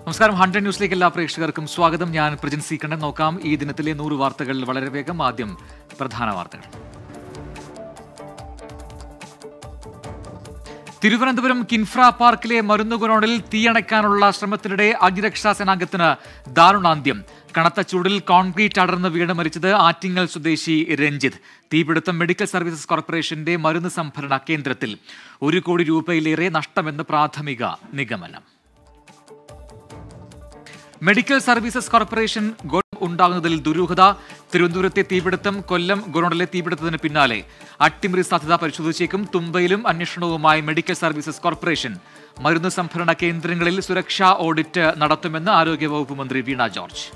നമസ്കാരം ഹൺഡ്രഡ് ന്യൂസിലേക്ക് എല്ലാ പ്രേക്ഷകർക്കും സ്വാഗതം ഞാൻ പ്രജിൻ സി കണ്ണൻ നോക്കാം ഈ ദിനത്തിലെ നൂറ് വാർത്തകൾ വളരെ വേഗം ആദ്യം പ്രധാന വാർത്തകൾ തിരുവനന്തപുരം കിൻഫ്ര പാർക്കിലെ മരുന്ന് ഗുണോണിൽ തീയണയ്ക്കാനുള്ള ശ്രമത്തിനിടെ അഗ്നിരക്ഷാ സേനാംഗത്തിന് ദാരുണാന്ത്യം കനത്ത ചൂടിൽ കോൺക്രീറ്റ് അടർന്ന് വീണ് മരിച്ചത് ആറ്റിങ്ങൽ സ്വദേശി രഞ്ജിത്ത് തീപിടുത്തം മെഡിക്കൽ സർവീസസ് കോർപ്പറേഷന്റെ മരുന്ന് സംഭരണ കേന്ദ്രത്തിൽ ഒരു കോടി രൂപയിലേറെ നഷ്ടമെന്ന് പ്രാഥമിക നിഗമനം മെഡിക്കൽ സർവീസസ് കോർപ്പറേഷൻ ഗുണം ഉണ്ടാകുന്നതിൽ ദുരൂഹത തിരുവനന്തപുരത്തെ തീപിടുത്തം കൊല്ലം ഗുണോണിലെ തീപിടുത്തത്തിന് പിന്നാലെ അട്ടിമറി സാധ്യത പരിശോധിച്ചേക്കും തുമ്പയിലും അന്വേഷണവുമായി മെഡിക്കൽ സർവീസസ് കോർപ്പറേഷൻ മരുന്ന് സംഭരണ കേന്ദ്രങ്ങളിൽ സുരക്ഷാ ഓഡിറ്റ് നടത്തുമെന്ന് ആരോഗ്യവകുപ്പ് മന്ത്രി വീണ ജോർജ്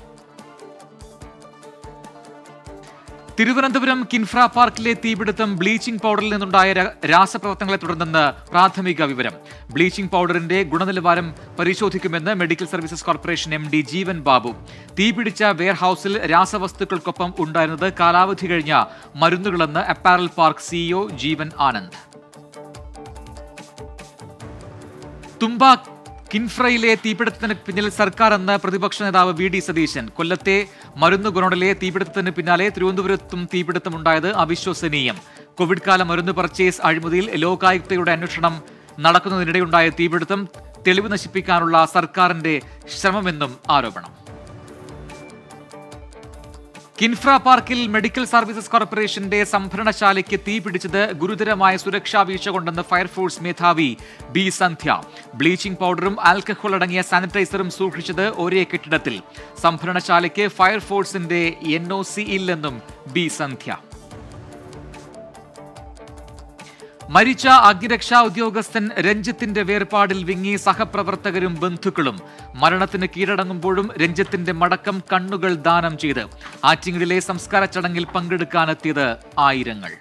തിരുവനന്തപുരം കിൻഫ്ര പാർക്കിലെ തീപിടുത്തം ബ്ലീച്ചിംഗ് പൗഡറിൽ നിന്നുണ്ടായ ര- രാസപ്രവർത്തനങ്ങളെ തുടർന്നെന്ന് പ്രാഥമിക വിവരം ബ്ലീച്ചിംഗ് പൗഡറിന്റെ ഗുണനിലവാരം പരിശോധിക്കുമെന്ന് medical services corporation M D Jeevan Babu തീപിടിച്ച വെയർഹൌസിൽ രാസവസ്തുക്കൾക്കൊപ്പം ഉണ്ടായിരുന്നത് കാലാവധി കഴിഞ്ഞ മരുന്നുകളെന്ന് apparel park CEO Jeevan Anand Thumba കിൻഫ്രയിലെ തീപിടുത്തത്തിന് പിന്നിൽ സർക്കാർ എന്ന പ്രതിപക്ഷ നേതാവ് വി ഡി സതീശൻ കൊല്ലത്തെ മരുന്ന് ഗുണോണിലെ തീപിടുത്തത്തിന് പിന്നാലെ തിരുവനന്തപുരത്തും തീപിടുത്തമുണ്ടായത് അവിശ്വസനീയം കോവിഡ് കാല മരുന്ന് പർച്ചേസ് അഴിമതിയിൽ ലോകായുക്തയുടെ അന്വേഷണം നടക്കുന്നതിനിടെയുണ്ടായ തീപിടുത്തം തെളിവ് നശിപ്പിക്കാനുള്ള സർക്കാരിന്റെ ശ്രമമെന്നും ആരോപണം കിൻഫ്ര പാർക്കിൽ മെഡിക്കൽ സർവീസസ് കോർപ്പറേഷന്റെ സംഭരണശാലയ്ക്ക് തീ പിടിച്ചത് ഗുരുതരമായ സുരക്ഷാ വീഴ്ച കൊണ്ടെന്ന് ഫയർഫോഴ്സ് മേധാവി ബി സന്ധ്യ ബ്ലീച്ചിംഗ് പൗഡറും ആൽക്കഹോൾ അടങ്ങിയ സാനിറ്റൈസറും സൂക്ഷിച്ചത് ഒരേ കെട്ടിടത്തിൽ സംഭരണശാലയ്ക്ക് ഫയർഫോഴ്സിന്റെ എൻ ഒ സി ഇല്ലെന്നും ബി സന്ധ്യ മരിച്ച അഗ്നിരക്ഷാ ഉദ്യോഗസ്ഥൻ രഞ്ജിത്തിന്റെ വേർപാടിൽ വിങ്ങി സഹപ്രവർത്തകരും ബന്ധുക്കളും മരണത്തിന് കീഴടങ്ങുമ്പോഴും രഞ്ജിത്തിന്റെ മടക്കം കണ്ണുകൾ ദാനം ചെയ്ത് ആറ്റിങ്ങലിലെ സംസ്കാര ചടങ്ങിൽ പങ്കെടുക്കാനെത്തിയത് ആയിരങ്ങൾ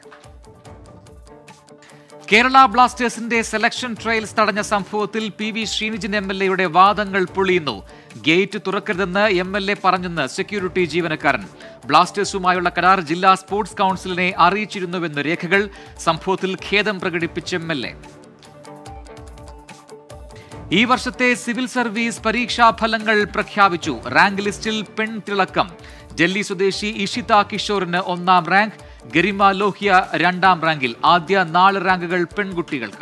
കേരള ബ്ലാസ്റ്റേഴ്സിന്റെ സെലക്ഷൻ ട്രയൽസ് തടഞ്ഞ സംഭവത്തിൽ P V Sreenijan M L എയുടെ വാദങ്ങൾ പൊളിയുന്നു ഗേറ്റ് തുറക്കരുതെന്ന് എം എൽ എ പറഞ്ഞെന്ന് സെക്യൂരിറ്റി ജീവനക്കാരൻ ബ്ലാസ്റ്റേഴ്സുമായുള്ള കരാർ ജില്ലാ സ്പോർട്സ് കൗൺസിലിനെ അറിയിച്ചിരുന്നുവെന്ന് രേഖകൾ സംഭവത്തിൽ ഖേദം പ്രകടിപ്പിച്ച എം എൽ എ ഈ വർഷത്തെ സിവിൽ സർവീസ് പരീക്ഷാ ഫലങ്ങൾ പ്രഖ്യാപിച്ചു റാങ്ക് ലിസ്റ്റിൽ പെൺതിളക്കം ഡൽഹി സ്വദേശി ഇഷിത കിഷോറിന് ഒന്നാം റാങ്ക് ഗരിമ ലോഹിയ രണ്ടാം റാങ്കിൽ ആദ്യ നാല് റാങ്കുകൾ പെൺകുട്ടികൾക്ക്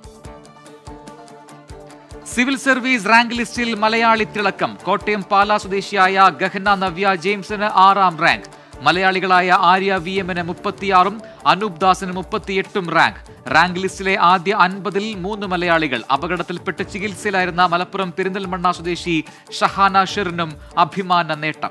സിവിൽ സർവീസ് റാങ്ക് ലിസ്റ്റിൽ മലയാളി തിളക്കം കോട്ടയം പാലാ സ്വദേശിയായ ഗഹന നവ്യ ജെയിംസിന് ആറാം റാങ്ക് മലയാളികളായ ആര്യ വി എമ്മിന് മുപ്പത്തിയാറും അനൂപ് ദാസിന് മുപ്പത്തിയെട്ടും റാങ്ക് റാങ്ക് ലിസ്റ്റിലെ ആദ്യ അൻപതിൽ മൂന്ന് മലയാളികൾ അപകടത്തിൽപ്പെട്ട് ചികിത്സയിലായിരുന്ന മലപ്പുറം പെരിന്തൽമണ്ണ സ്വദേശി ഷഹാന ഷെറിനും അഭിമാന നേട്ടം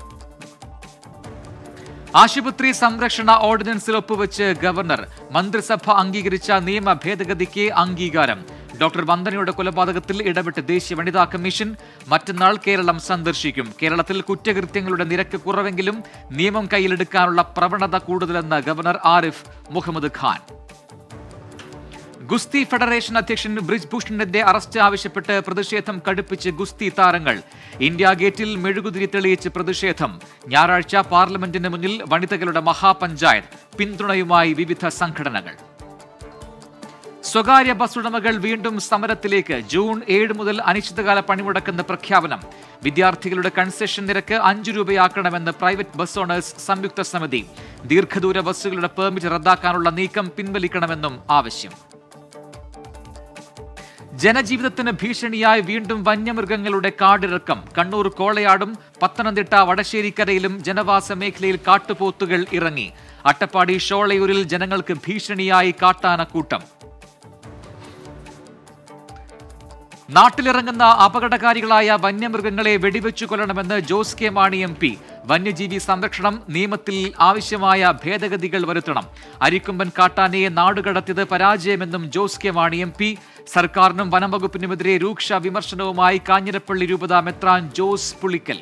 ആശുപത്രി സംരക്ഷണ ഓർഡിനൻസിൽ ഒപ്പുവെച്ച് ഗവർണർ മന്ത്രിസഭ അംഗീകരിച്ച നിയമ ഭേദഗതിക്ക് അംഗീകാരം ഡോക്ടർ വന്ദനയുടെ കൊലപാതകത്തിൽ ഇടപെട്ട് ദേശീയ വനിതാ കമ്മീഷൻ മറ്റന്നാൾ കേരളം സന്ദർശിക്കും കേരളത്തിൽ കുറ്റകൃത്യങ്ങളുടെ നിരക്ക് കുറവെങ്കിലും നിയമം കയ്യിലെടുക്കാനുള്ള പ്രവണത കൂടുതലെന്ന് ഗവർണർ ആരിഫ് മുഹമ്മദ് ഖാൻ ഗുസ്തി ഫെഡറേഷൻ അധ്യക്ഷൻ ബ്രിജ് ഭൂഷണിന്റെ അറസ്റ്റ് ആവശ്യപ്പെട്ട് പ്രതിഷേധം കടുപ്പിച്ച് ഗുസ്തി താരങ്ങൾ ഇന്ത്യ ഗേറ്റിൽ മെഴുകുതിരി തെളിയിച്ച് പ്രതിഷേധം ഞായറാഴ്ച പാർലമെന്റിന് മുന്നിൽ വനിതകളുടെ മഹാപഞ്ചായത്ത് പിന്തുണയുമായി വിവിധ സംഘടനകൾ സ്വകാര്യ ബസ് ഉടമകൾ വീണ്ടും സമരത്തിലേക്ക് ജൂൺ ഏഴ് മുതൽ അനിശ്ചിതകാല പണിമുടക്കെന്ന് പ്രഖ്യാപനം വിദ്യാർത്ഥികളുടെ കൺസെഷൻ നിരക്ക് അഞ്ചു രൂപയാക്കണമെന്ന് പ്രൈവറ്റ് ബസ് ഓണേഴ്സ് സംയുക്ത സമിതി ദീർഘദൂര ബസ്സുകളുടെ പെർമിറ്റ് റദ്ദാക്കാനുള്ള നീക്കം പിൻവലിക്കണമെന്നും ആവശ്യം ജനജീവിതത്തിന് ഭീഷണിയായി വീണ്ടും വന്യമൃഗങ്ങളുടെ കാടിറക്കം കണ്ണൂർ കോളയാടും പത്തനംതിട്ട വടശ്ശേരിക്കരയിലും ജനവാസ മേഖലയിൽ കാട്ടുപോത്തുകൾ ഇറങ്ങി അട്ടപ്പാടി ഷോളയൂരിൽ ജനങ്ങൾക്ക് ഭീഷണിയായി കാട്ടാനക്കൂട്ടം നാട്ടിലിറങ്ങുന്ന അപകടകാരികളായ വന്യമൃഗങ്ങളെ വെടിവെച്ചു കൊല്ലണമെന്ന് Jose K Mani M P വന്യജീവി സംരക്ഷണം നിയമത്തിൽ ആവശ്യമായ ഭേദഗതികൾ വരുത്തണം അരിക്കൊമ്പൻ കാട്ടാനയെ നാടുകടത്തിയത് പരാജയമെന്നും Jose K Mani M P സർക്കാരിനും വനംവകുപ്പിനുമെതിരെ രൂക്ഷ വിമർശനവുമായി കാഞ്ഞിരപ്പള്ളി രൂപത മെത്രാൻ ജോസ് പുളിക്കൽ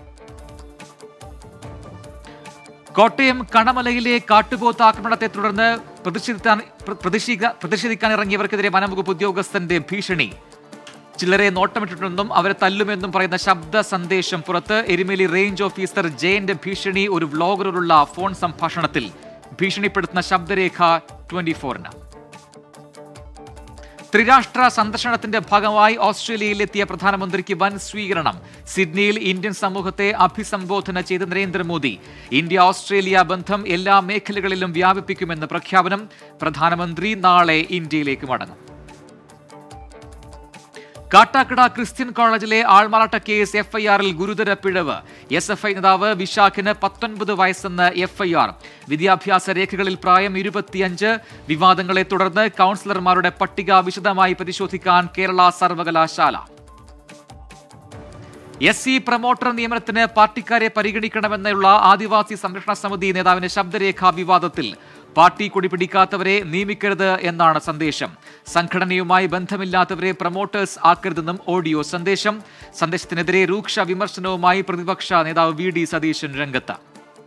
കോട്ടയം കണമലയിലെ കാട്ടുപോത്ത് ആക്രമണത്തെ തുടർന്ന് പ്രതിഷേധിക്കാൻ പ്രതിഷേധിക്ക- പ്രതിഷേധിക്കാൻ ഇറങ്ങിയവർക്കെതിരെ വനംവകുപ്പ് ഉദ്യോഗസ്ഥന്റെ ഭീഷണി ചിലരെ നോട്ടമിട്ടിട്ടുണ്ടെന്നും അവരെ തല്ലുമെന്നും പറയുന്ന ശബ്ദ സന്ദേശം പുറത്ത് എരുമേലി റേഞ്ച് ഓഫീസർ ജയന്റെ ഭീഷണി ഒരു വ്ലോഗറോടുള്ള ഫോൺ സംഭാഷണത്തിൽ ഭീഷണിപ്പെടുത്തുന്ന ശബ്ദരേഖ ട്വന്റി ഫോറിന് ത്രിരാഷ്ട്ര സന്ദർശനത്തിന്റെ ഭാഗമായി ഓസ്ട്രേലിയയിലെത്തിയ പ്രധാനമന്ത്രിക്ക് വൻ സ്വീകരണം സിഡ്നിയിൽ ഇന്ത്യൻ സമൂഹത്തെ അഭിസംബോധന ചെയ്ത നരേന്ദ്രമോദി ഇന്ത്യ ഓസ്ട്രേലിയ ബന്ധം എല്ലാ മേഖലകളിലും വ്യാപിപ്പിക്കുമെന്ന് പ്രഖ്യാപനം പ്രധാനമന്ത്രി നാളെ ഇന്ത്യയിലേക്ക് മടങ്ങും കാട്ടാക്കട ക്രിസ്ത്യൻ കോളേജിലെ ആൾമാറാട്ട കേസ് എഫ്ഐആറിൽ ഗുരുതര പിഴവ് എസ് എഫ് ഐ നേതാവ് വിശാഖിന് പത്തൊൻപത് വയസ്സെന്ന് എഫ്ഐആർ വിദ്യാഭ്യാസ രേഖകളിൽ പ്രായം ഇരുപത്തിയഞ്ച് വിവാദങ്ങളെ തുടർന്ന് കൗൺസിലർമാരുടെ പട്ടിക വിശദമായി പരിശോധിക്കാൻ കേരള സർവകലാശാല എസ് സി പ്രൊമോട്ടർ നിയമനത്തിന് പാർട്ടിക്കാരെ പരിഗണിക്കണമെന്നുള്ള ആദിവാസി സംരക്ഷണ സമിതി നേതാവിന്റെ ശബ്ദരേഖാ വിവാദത്തിൽ പാർട്ടി കൊടി പിടിക്കാത്തവരെ നിയമിക്കരുത് എന്നാണ് സന്ദേശം സംഘടനയുമായി ബന്ധമില്ലാത്തവരെ പ്രൊമോട്ടേഴ്സ് ആക്കരുതെന്നും ഓഡിയോ സന്ദേശം സന്ദേശത്തിനെതിരെ രൂക്ഷ വിമർശനവുമായി പ്രതിപക്ഷ നേതാവ് വി ഡി സതീശൻ രംഗത്ത്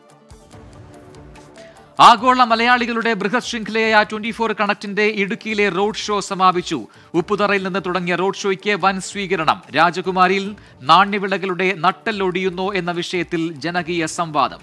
ആഗോള മലയാളികളുടെ ബൃഹത് ശൃംഖലയായ ട്വന്റി ഫോർ കണക്റ്റിന്റെ ഇടുക്കിയിലെ റോഡ് ഷോ സമാപിച്ചു ഉപ്പുതറയിൽ നിന്ന് തുടങ്ങിയ റോഡ് ഷോയ്ക്ക് വൻ സ്വീകരണം രാജകുമാരിയിൽ നാണ്യവിളകളുടെ നട്ടെല്ലൊടിയുന്നു എന്ന വിഷയത്തിൽ ജനകീയ സംവാദം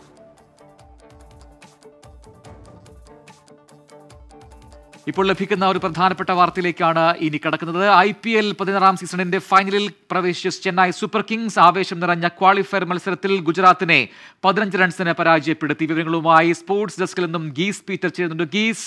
ഇപ്പോൾ ലഭിക്കുന്ന ഒരു പ്രധാനപ്പെട്ട വാർത്തയിലേക്കാണ് ഇനി കടക്കുന്നത് ഐ പി എൽ പതിനാറാം സീസണിന്റെ ഫൈനലിൽ പ്രവേശിച്ച ചെന്നൈ സൂപ്പർ കിങ്സ് ആവേശം നിറഞ്ഞ ക്വാളിഫയർ മത്സരത്തിൽ ഗുജറാത്തിനെ പതിനഞ്ച് റൺസിന് പരാജയപ്പെടുത്തി വിവരങ്ങളുമായി സ്പോർട്സ് ഡെസ്കിൽ നിന്നും ഗീസ് പീറ്റർ ചേരുന്നുണ്ട് ഗീസ്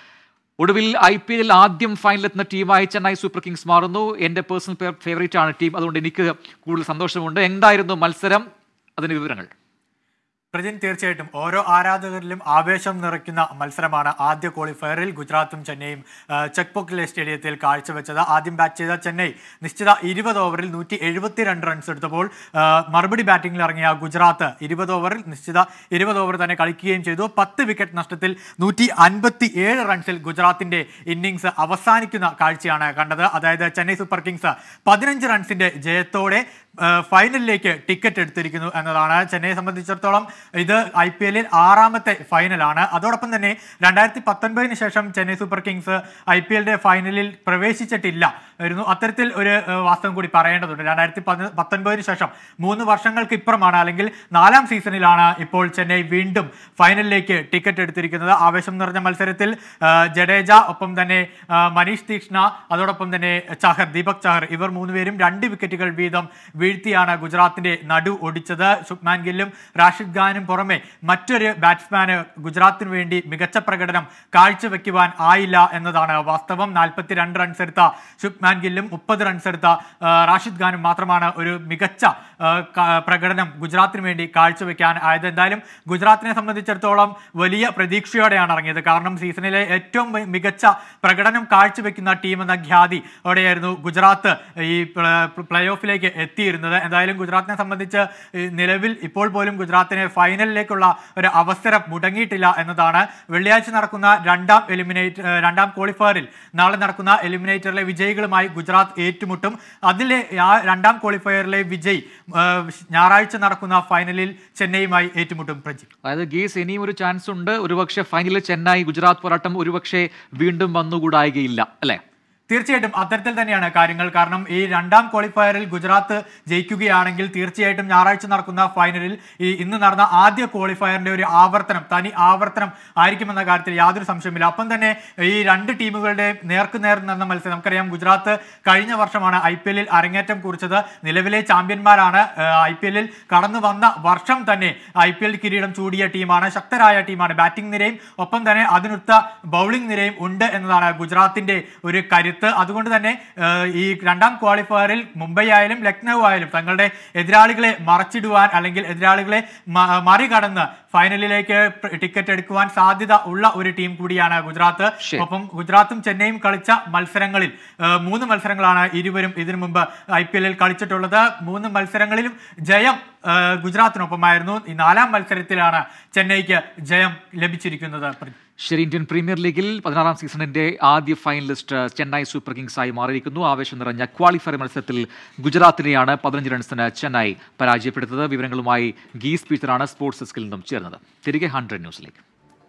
ഒടുവിൽ ഐ പി എല്ലിൽ ആദ്യം ഫൈനലെത്തുന്ന ടീമായി ചെന്നൈ സൂപ്പർ കിങ്സ് മാറുന്നു എന്റെ പേഴ്സണൽ ഫേവറേറ്റ് ആണ് ടീം അതുകൊണ്ട് എനിക്ക് കൂടുതൽ സന്തോഷമുണ്ട് എന്തായിരുന്നു മത്സരം അതിന് വിവരങ്ങൾ പ്രജിൻ തീർച്ചയായിട്ടും ഓരോ ആരാധകരിലും ആവേശം നിറയ്ക്കുന്ന മത്സരമാണ് ആദ്യ ക്വാളിഫയറിൽ ഗുജറാത്തും ചെന്നൈയും ആ, ചെക്ക് പോക്കിലെ സ്റ്റേഡിയത്തിൽ കാഴ്ചവെച്ചത് ആദ്യം ബാറ്റ് ചെയ്ത ചെന്നൈ നിശ്ചിത ഇരുപത് ഓവറിൽ നൂറ്റി എഴുപത്തിരണ്ട് റൺസ് എടുത്തപ്പോൾ ആ, മറുപടി ബാറ്റിംഗിൽ ഇറങ്ങിയ ഗുജറാത്ത് ഇരുപത് ഓവറിൽ നിശ്ചിത ഇരുപത് ഓവർ തന്നെ കളിക്കുകയും ചെയ്തു പത്ത് വിക്കറ്റ് നഷ്ടത്തിൽ നൂറ്റി അൻപത്തി ഏഴ് റൺസിൽ ഗുജറാത്തിന്റെ ഇന്നിംഗ്സ് അവസാനിക്കുന്ന കാഴ്ചയാണ് കണ്ടത് അതായത് ചെന്നൈ സൂപ്പർ കിങ്സ് പതിനഞ്ച് റൺസിന്റെ ജയത്തോടെ ആ, ഫൈനലിലേക്ക് ടിക്കറ്റ് എടുത്തിരിക്കുന്നു എന്നതാണ് ചെന്നൈയെ സംബന്ധിച്ചിടത്തോളം ഇത് ഐ പി എല്ലിൽ ആറാമത്തെ ഫൈനലാണ് അതോടൊപ്പം തന്നെ രണ്ടായിരത്തി പത്തൊൻപതിന് ശേഷം Chennai super kings I P എല്ലിന്റെ ഫൈനലിൽ പ്രവേശിച്ചിട്ടില്ല ആയിരുന്നു അത്തരത്തിൽ ഒരു ആ, വാസ്തവം കൂടി പറയേണ്ടതുണ്ട് രണ്ടായിരത്തി പതി- പത്തൊൻപതിന് ശേഷം മൂന്ന് വർഷങ്ങൾക്ക് ഇപ്പുറമാണ് അല്ലെങ്കിൽ നാലാം സീസണിലാണ് ഇപ്പോൾ ചെന്നൈ വീണ്ടും ഫൈനലിലേക്ക് ടിക്കറ്റ് എടുത്തിരിക്കുന്നത് ആവേശം നിറഞ്ഞ മത്സരത്തിൽ ആ, ജഡേജ ഒപ്പം തന്നെ ആ, മനീഷ് തീക്ഷ്ണ അതോടൊപ്പം തന്നെ ചഹർ ദീപക് ചഹർ ഇവർ മൂന്നുപേരും രണ്ട് വിക്കറ്റുകൾ വീതം വീഴ്ത്തിയാണ് ഗുജറാത്തിന്റെ നടു ഒടിച്ചത് ശുഭ്മാൻ ഗില്ലും റാഷിദ് ഖാനും പുറമെ മറ്റൊരു ബാറ്റ്സ്മാന് ഗുജറാത്തിന് വേണ്ടി മികച്ച പ്രകടനം കാഴ്ചവെക്കുവാൻ ആയില്ല എന്നതാണ് വാസ്തവം നാൽപ്പത്തിരണ്ട് റൺസ് എടുത്ത ശുഭ്മാൻ ഗില്ലും മുപ്പത് റൺസ് എടുത്ത ആ, റാഷിദ് ഖാനും മാത്രമാണ് ഒരു മികച്ച ആ, ക- പ്രകടനം ഗുജറാത്തിന് വേണ്ടി കാഴ്ചവെക്കാൻ ആയത് എന്തായാലും ഗുജറാത്തിനെ സംബന്ധിച്ചിടത്തോളം വലിയ പ്രതീക്ഷയോടെയാണ് ഇറങ്ങിയത് കാരണം സീസണിലെ ഏറ്റവും മി- മികച്ച പ്രകടനം കാഴ്ചവെക്കുന്ന ടീം എന്ന ഖ്യാതി അവിടെയായിരുന്നു ഗുജറാത്ത് ഈ പ്ലേ ഓഫിലേക്ക് എത്തിയിരുന്നത് എന്തായാലും ഗുജറാത്തിനെ സംബന്ധിച്ച് ഈ നിലവിൽ ഇപ്പോൾ പോലും ഗുജറാത്തിന് ഫൈനലിലേക്കുള്ള ഒരു അവസരം മുടങ്ങിയിട്ടില്ല എന്നതാണ് വെള്ളിയാഴ്ച നടക്കുന്ന രണ്ടാം എലിമിനേറ്റ് ഏഹ് രണ്ടാം ക്വാളിഫയറിൽ നാളെ നടക്കുന്ന എലിമിനേറ്ററിലെ വിജയികളുമായി ഗുജറാത്ത് ഏറ്റുമുട്ടും അതിലെ ആ രണ്ടാം ക്വാളിഫയറിലെ വിജയ് ഏഹ് ഞായറാഴ്ച നടക്കുന്ന ഫൈനലിൽ ചെന്നൈയുമായി ഏറ്റുമുട്ടും പ്രജി അതായത് ഗീസ് ഇനിയും ഒരു ചാൻസ് ഉണ്ട് ഒരുപക്ഷെ ഫൈനലിൽ ചെന്നൈ ഗുജറാത്ത് പോരാട്ടം ഒരുപക്ഷെ വീണ്ടും വന്നുകൂടായികയില്ല അല്ലേ തീർച്ചയായിട്ടും അത്തരത്തിൽ തന്നെയാണ് കാര്യങ്ങൾ കാരണം ഈ രണ്ടാം ക്വാളിഫയറിൽ ഗുജറാത്ത് ജയിക്കുകയാണെങ്കിൽ തീർച്ചയായിട്ടും ഞായറാഴ്ച നടക്കുന്ന ഫൈനലിൽ ഈ ഇന്ന് നടന്ന ആദ്യ ക്വാളിഫയറിന്റെ ഒരു ആവർത്തനം തനി ആവർത്തനം ആയിരിക്കുമെന്ന കാര്യത്തിൽ യാതൊരു സംശയമില്ല അപ്പം തന്നെ ഈ രണ്ട് ടീമുകളുടെ നേർക്കുനേർ നടന്ന മത്സരം നമുക്കറിയാം ഗുജറാത്ത് കഴിഞ്ഞ വർഷമാണ് ഐ പി എല്ലിൽ അരങ്ങേറ്റം കുറിച്ചത് നിലവിലെ ചാമ്പ്യന്മാരാണ് ഐ പി എല്ലിൽ കടന്നു വന്ന വർഷം തന്നെ ഐ പി എൽ കിരീടം ചൂടിയ ടീമാണ് ശക്തരായ ടീമാണ് ബാറ്റിംഗ് നിരയും ഒപ്പം തന്നെ അതിനൊത്ത ബൗളിംഗ് നിരയും ഉണ്ട് എന്നതാണ് ഗുജറാത്തിന്റെ ഒരു കരുത്ത് അതുകൊണ്ട് തന്നെ ഏഹ്, ഈ രണ്ടാം ക്വാളിഫയറിൽ മുംബൈ ആയാലും ലക്നൗ ആയാലും തങ്ങളുടെ എതിരാളികളെ മറച്ചിടുവാൻ അല്ലെങ്കിൽ എതിരാളികളെ മ- മറികടന്ന് ഫൈനലിലേക്ക് ടിക്കറ്റ് എടുക്കുവാൻ സാധ്യത ഉള്ള ഒരു ടീം കൂടിയാണ് ഗുജറാത്ത് ശരി. ഒപ്പം ഗുജറാത്തും ചെന്നൈയും കളിച്ച മത്സരങ്ങളിൽ ഏഹ്, മൂന്ന് മത്സരങ്ങളാണ് ഇരുവരും ഇതിനു മുമ്പ് ഐ പി എല്ലിൽ കളിച്ചിട്ടുള്ളത് മൂന്ന് മത്സരങ്ങളിലും ജയം ഏഹ്, ഗുജറാത്തിനൊപ്പമായിരുന്നു ഈ നാലാം മത്സരത്തിലാണ് ചെന്നൈക്ക് ജയം ലഭിച്ചിരിക്കുന്നത് പ്രി- ശരി ഇന്ത്യൻ പ്രീമിയർ ലീഗിൽ പതിനാറാം സീസണിന്റെ ആദ്യ ഫൈനലിസ്റ്റ് ചെന്നൈ സൂപ്പർ കിങ്സ് ആയി മാറിയിരിക്കുന്നു ആവേശം നിറഞ്ഞ ക്വാളിഫയർ മത്സരത്തിൽ ഗുജറാത്തിനെയാണ് പതിനഞ്ച് റൺസിന് ചെന്നൈ പരാജയപ്പെടുത്തത് വിവരങ്ങളുമായി ഗീസ് പീറ്ററാണ് സ്പോർട്സ് ഡെസ്കിൽ നിന്നും ചേർന്നത് തിരികെ ഹൺഡ്രഡ് ന്യൂസിലേക്ക്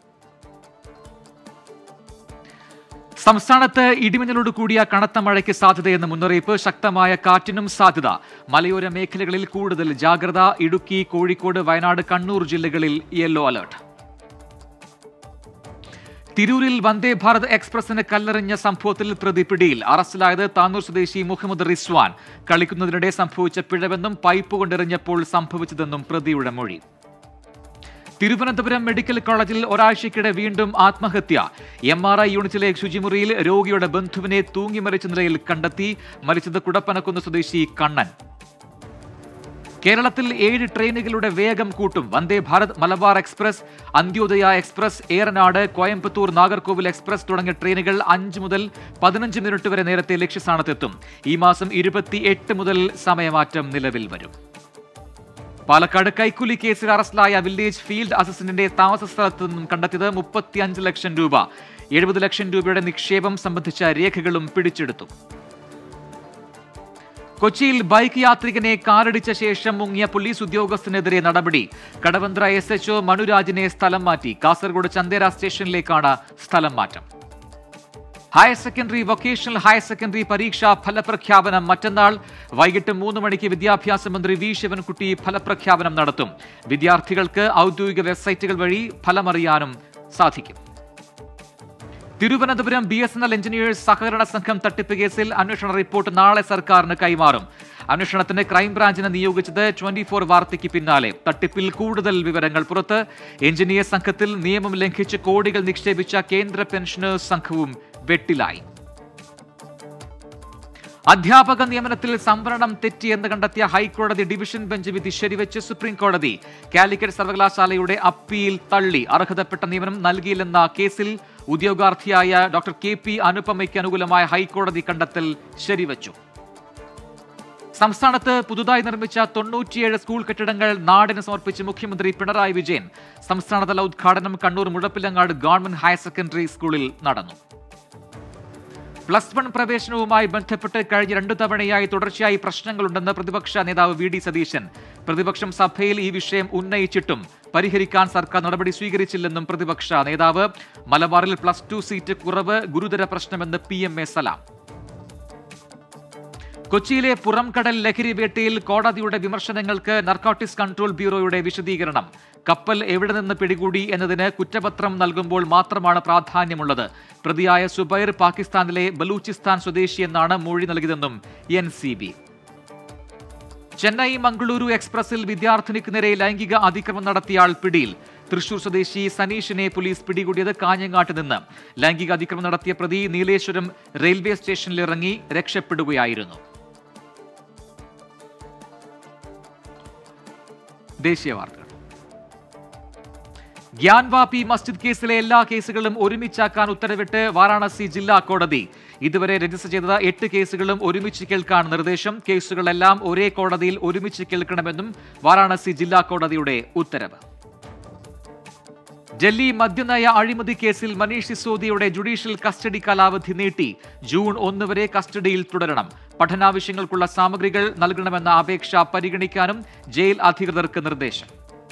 സംസ്ഥാനത്ത് ഇടിമിന്നലോട് കൂടിയ കനത്ത മഴയ്ക്ക് സാധ്യതയെന്ന മുന്നറിയിപ്പ് ശക്തമായ കാറ്റിനും സാധ്യത മലയോര മേഖലകളിൽ കൂടുതൽ ജാഗ്രത ഇടുക്കി കോഴിക്കോട് വയനാട് കണ്ണൂർ ജില്ലകളിൽ യെല്ലോ അലർട്ട് തിരൂരിൽ വന്ദേ ഭാരത് എക്സ്പ്രസിന് കല്ലെറിഞ്ഞ സംഭവത്തിൽ പ്രതി പിടിയിൽ അറസ്റ്റിലായത് താനൂർ സ്വദേശി മുഹമ്മദ് റിസ്വാൻ കളിക്കുന്നതിനിടെ സംഭവിച്ച പിഴവെന്നും പൈപ്പ് കൊണ്ടെറിഞ്ഞപ്പോൾ സംഭവിച്ചതെന്നും പ്രതിയുടെ മൊഴി തിരുവനന്തപുരം മെഡിക്കൽ കോളേജിൽ ഒരാഴ്ചയ്ക്കിടെ വീണ്ടും ആത്മഹത്യ എം ആർ ഐ യൂണിറ്റിലെ ശുചിമുറിയിൽ രോഗിയുടെ ബന്ധുവിനെ തൂങ്ങി മരിച്ച നിലയിൽ കണ്ടെത്തി മരിച്ചത് കുടപ്പനക്കുന്ന് സ്വദേശി കണ്ണൻ കേരളത്തിൽ ഏഴ് ട്രെയിനുകളുടെ വേഗം കൂട്ടും Vande Bharat Malabar express Antyodaya express Eranad Coimbatore Nagercoil express തുടങ്ങിയ ട്രെയിനുകൾ അഞ്ച് മുതൽ പതിനഞ്ച് മിനിറ്റ് വരെ നേരത്തെ ലക്ഷ്യസ്ഥാനത്തെത്തും ഈ മാസം ഇരുപത്തിയെട്ട് മുതൽ സമയമാറ്റം നിലവിൽ വരും പാലക്കാട് കൈക്കൂലി കേസിൽ അറസ്റ്റിലായ വില്ലേജ് ഫീൽഡ് അസിസ്റ്റന്റിന്റെ താമസ സ്ഥലത്ത് നിന്നും കണ്ടെത്തിയത് മുപ്പത്തിയഞ്ച് ലക്ഷം രൂപ എഴുപത് ലക്ഷം രൂപയുടെ നിക്ഷേപം സംബന്ധിച്ച രേഖകളും പിടിച്ചെടുത്തു കൊച്ചിയിൽ ബൈക്ക് യാത്രികനെ കാറിടിച്ച ശേഷം മുങ്ങിയ പോലീസ് ഉദ്യോഗസ്ഥനെതിരെ നടപടി കടവന്ത്ര എസ് എച്ച്ഒ മനുരാജിനെ സ്ഥലം മാറ്റി കാസർഗോഡ് ചന്ദേര സ്റ്റേഷനിലേക്കാണ് സ്ഥലം മാറ്റം higher secondary vocational higher secondary പരീക്ഷാ ഫലപ്രഖ്യാപനം മറ്റന്നാൾ വൈകിട്ട് മൂന്ന് മണിക്ക് വിദ്യാഭ്യാസ മന്ത്രി വി ശിവൻകുട്ടി ഫലപ്രഖ്യാപനം നടത്തും വിദ്യാർത്ഥികൾക്ക് ഔദ്യോഗിക വെബ്സൈറ്റുകൾ വഴി ഫലമറിയാനും സാധിക്കും Thiruvananthapuram B S N L engineers സഹകരണ സംഘം തട്ടിപ്പ് കേസിൽ അന്വേഷണ റിപ്പോർട്ട് നാളെ സർക്കാരിന് കൈമാറും അന്വേഷണത്തിന് ക്രൈംബ്രാഞ്ചിനെ നിയോഗിച്ചത് ട്വന്റി ഫോർ വാർത്തയ്ക്ക് പിന്നാലെ തട്ടിപ്പിൽ കൂടുതൽ വിവരങ്ങൾ പുറത്ത് എഞ്ചിനീയർ സംഘത്തിൽ നിയമം ലംഘിച്ച് കോടികൾ നിക്ഷേപിച്ച കേന്ദ്ര പെൻഷനേഴ്സ് സംഘവും വെട്ടിലായി അധ്യാപക നിയമനത്തിൽ സംവരണം തെറ്റിയെന്ന് കണ്ടെത്തിയ ഹൈക്കോടതി ഡിവിഷൻ ബെഞ്ച് വിധി ശരിവെച്ച് സുപ്രീം കോടതി കാലിക്കറ്റ് സർവകലാശാലയുടെ അപ്പീൽ തള്ളി അർഹതപ്പെട്ട നിയമനം നൽകിയില്ലെന്ന കേസിൽ ഉദ്യോഗാർത്ഥിയായ ഡോക്ടർ കെ പി അനുപമയ്ക്ക് അനുകൂലമായ ഹൈക്കോടതി കണ്ടെത്തൽ ശരിവച്ചു സംസ്ഥാനത്ത് പുതുതായി നിർമ്മിച്ച തൊണ്ണൂറ്റിയേഴ് സ്കൂൾ കെട്ടിടങ്ങൾ നാടിന് സമർപ്പിച്ച് മുഖ്യമന്ത്രി പിണറായി വിജയൻ സംസ്ഥാനതല ഉദ്ഘാടനം Kannur Muzhappilangad government higher secondary സ്കൂളിൽ നടന്നു പ്ലസ് വൺ പ്രവേശനവുമായി ബന്ധപ്പെട്ട് കഴിഞ്ഞ രണ്ടു തവണയായി തുടർച്ചയായി പ്രശ്നങ്ങളുണ്ടെന്ന് പ്രതിപക്ഷ നേതാവ് വി ഡി സതീശൻ പ്രതിപക്ഷം സഭയിൽ ഈ വിഷയം ഉന്നയിച്ചിട്ടും പരിഹരിക്കാൻ സർക്കാർ നടപടി സ്വീകരിച്ചില്ലെന്നും പ്രതിപക്ഷ നേതാവ് മലബാറിൽ പ്ലസ് ടു സീറ്റ് കുറവ് ഗുരുതര പ്രശ്നമെന്ന് പി എം എ സലാം കൊച്ചിയിലെ പുറംകടൽ ലഹരി വേട്ടയിൽ കോടതിയുടെ വിമർശനങ്ങൾക്ക് നർക്കോട്ടിക്സ് കൺട്രോൾ ബ്യൂറോയുടെ വിശദീകരണം കപ്പൽ എവിടെ നിന്ന് പിടികൂടി എന്നതിന് കുറ്റപത്രം നൽകുമ്പോൾ മാത്രമാണ് പ്രാധാന്യമുള്ളത് പ്രതിയായ സുബൈർ പാകിസ്ഥാനിലെ ബലൂചിസ്ഥാൻ സ്വദേശി എന്നാണ് മൊഴി നൽകിയതെന്നും N C B Chennai Mangaluru എക്സ്പ്രസിൽ വിദ്യാർത്ഥിനിക്ക് നേരെ ലൈംഗിക അതിക്രമം നടത്തിയ ആൾ പിടിയിൽ തൃശൂർ സ്വദേശി സനീഷിനെ പോലീസ് പിടികൂടിയത് കാഞ്ഞങ്ങാട്ട് നിന്ന് ലൈംഗിക അതിക്രമം നടത്തിയ പ്രതി നീലേശ്വരം റെയിൽവേ സ്റ്റേഷനിലിറങ്ങി രക്ഷപ്പെടുകയായിരുന്നു ദേശീയ വാർത്തകൾ ഗ്യാൻവാപി മസ്ജിദ് കേസിലെ എല്ലാ കേസുകളും ഒരുമിച്ചാക്കാൻ ഉത്തരവിട്ട് വാരാണസി ജില്ലാ കോടതി ഇതുവരെ രജിസ്റ്റർ ചെയ്ത എട്ട് കേസുകളും ഒരുമിച്ച് കേൾക്കാൻ നിർദ്ദേശം കേസുകളെല്ലാം ഒരേ കോടതിയിൽ ഒരുമിച്ച് കേൾക്കണമെന്നും വാരാണസി ജില്ലാ കോടതിയുടെ ഉത്തരവ് ഡൽഹി മദ്യനയ അഴിമതി കേസിൽ മനീഷ് സിസോദിയുടെ ജുഡീഷ്യൽ കസ്റ്റഡി കാലാവധി നീട്ടി ജൂൺ ഒന്ന് വരെ കസ്റ്റഡിയിൽ തുടരണം പഠനാവശ്യങ്ങൾക്കുള്ള സാമഗ്രികൾ നൽകണമെന്ന അപേക്ഷ പരിഗണിക്കാനും ജയിൽ അധികൃതർക്ക് നിർദ്ദേശം